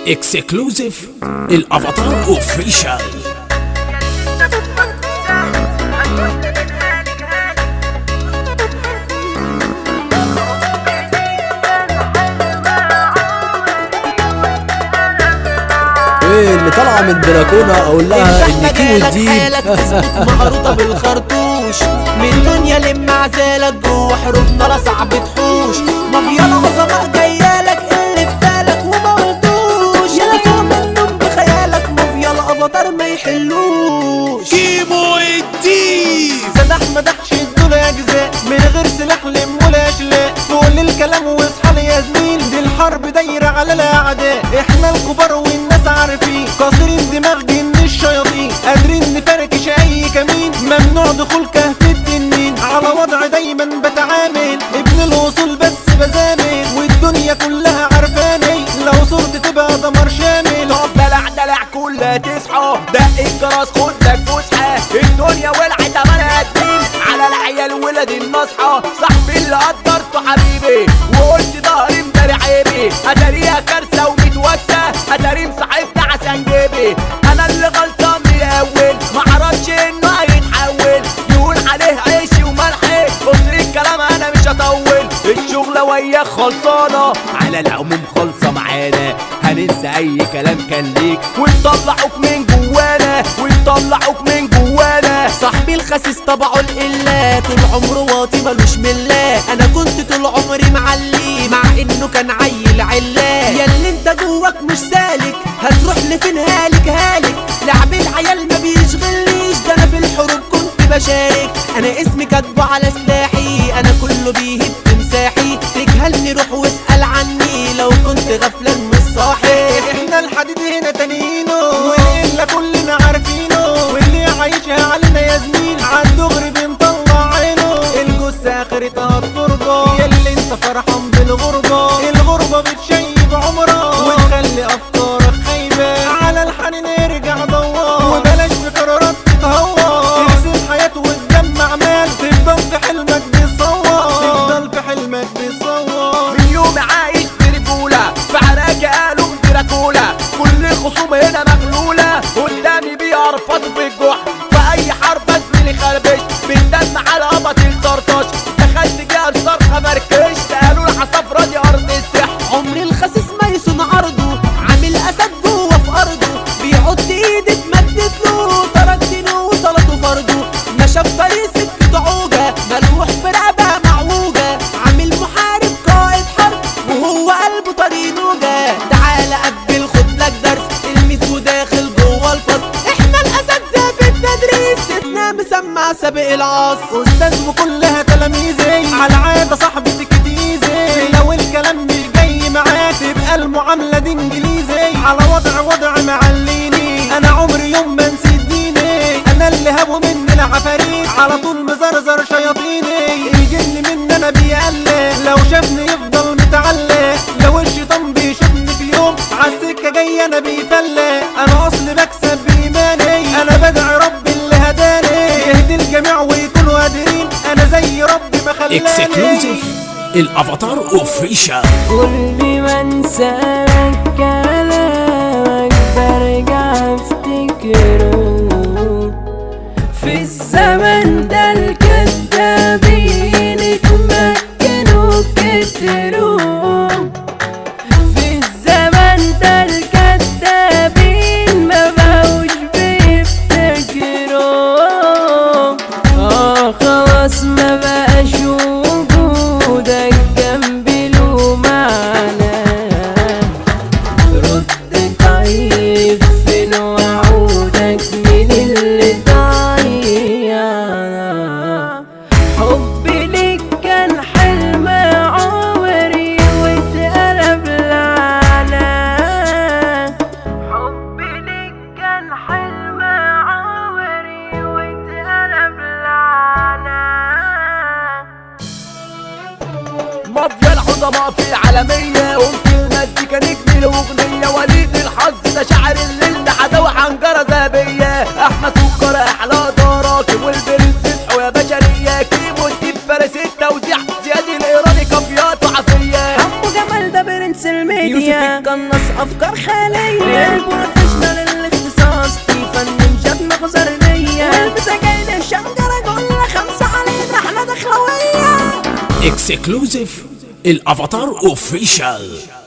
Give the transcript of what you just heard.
اكسكلوزيف الافاتار اوفيشال ايه اللي طالعه من بلكونه اقول لها ان الزحمة كيمو جالك دي حالك تثبت مهروطة بالخرطوش من دنيا لم عزالك جوه حروبنا لا صعب تحوش مافيا العظماء جايالك اللي في بالك وما قلتوش يا فوق منهم بخيالك مافيا الافاتار ما يحلوش كيمو الديب سدح مدحش الدول اجزاء من غير سلاح لم ولا اشلاء فوق الكلام واصحى لي يا زميل دي الحرب دايره على الاعداء احنا الكبار والناس عارفين كاسرين دماغ جن الشياطين قادرين نفركش اي كمين ممنوع دخول كهف التنين على وضع دايما بتعامل ابن الاصول بس بزامل والدنيا كلها عارفاني لو صرت تبقى دمر شامل طب دلع دلع كلها تصحى دق الجرس خد لك فسحة الدنيا ولعت امانة الدين على العيال ولد النصحى صاحبي اللي قدرته حبيبي وقلت ظهري مداري عيبي اتاريها كارثة ومتوسة اتاري مصاحبني عشان جيبي انا اللي غلطان من الاول معرفش انه هيتحول يقول عليه عيشي وملحي بص الكلام انا مش هطول الشغلة وياك خلصانة على العموم خالصة معانا هننسى اي كلام كان ليك ونطلعوك من جوانا ونطلعوك من جوانا صاحبي الخسيس طبعه الإلا طول عمره واطي ملوش ملا انا كنت طول عمري معلي مع انه كان عيل علا ياللي انت جواك مش سالك هتروح لفين هالك هالك لعب العيال ما بيشغلنيش ده انا في الحروب كنت بشارك انا اسمي كاتبه على سلاحي انا كله بيهد مساحي تجهلني روح واسأل عني لو كنت غفلان مش صاحي احنا الحديد هنا تانيينه والإلا كلنا عارفينه واللي عايشها علينا يا زميل عالدغري بنطلع عينه الجثة اخرتها التربة ياللي انت فرحان بالغربة الغربة بتشيب عمرك وتخلي افكارك خايبة على الحنين ارجع دور وبلاش بقرارات تتهور ترسم حياة وتجمع مال تفضل في حلمك بيصور تفضل في حلمك بيصور من يوم عايش برجولة في عراك قالوا دراكولا كل الخصوم هنا مغلولة قدامي بيرفضوا في الجحر في اي حرب ازميلي خربش بالدم على قبط الطرطش دخلت جهة صرخة مركش قالوا العصافرة دي ارض السحر عمري الخسيس ما يصون عرضه عامل اسد جوه في ارضه بيعد ايدي اتمدت له ترك دينه وصلته فرضه مشى في طريق سكة عوجة ملوح برقبة معوجة عامل محارب قائد حرب وهو قلبه طريق نوجة تعالى قبل خد لك درس الميس وداخل جوه الفصل احنا الاساتذة في التدريس ستنا مسمع سابق العصر استاذ وكلها تلاميذي على عادة صاحبي تكتيزي لو الكلام مش جاي معاك تبقى المعاملة دي انجليزي على وضع وضع معليني انا عمري يوم ما نسيت ديني انا اللي هبو مني العفاريت على طول مزرزر شياطيني الجن من انا بيقلق لو شافني يفضل متعلق لو الشيطان بيشوفني في يوم عالسكة جاي انا بيفلق انا اصل بكسب بايماني انا بدعي ربي اللي هداني يهدي الجميع ويكونوا قادرين انا زي ربي ما خلاني اكسكلوزيف الافاتار اوفيشال كل ما انسالك كلامك برجع افتكره في الزمن ده الكدابين اتمكنوا كتروا في الزمن ده الكدابين ما بقوش بيفتكروا اه خلاص ما بقاش وجودك جنبي له معنى رد طيب فين وعودك من اللي ضيعنا حبي ليك كان حلم عمري واتقلب لعنة حبي ليك كان حلم عمري واتقلب لعنة مافيا العظماء في العالمية ممكن مزيكا نجم الأغنية وليد الحظ ده شاعر الليل ده عداوة حنجرة ذهبية أحمد سكر أحلى دراكم والبرنسيس حوية بشرية كيمو الديب فارس التوزيع زياد الإيراني كافيات وعافية حمو جمال ده برنس الميديا يوسف القناص افكار خيال مثالية البروفيشنال الاختصاص تفنن جبنا غزرنية والمساجين الشنجرة قلنا خمسة علينا احنا دخلوية اكسكلوزيف الافاتار اوفيشال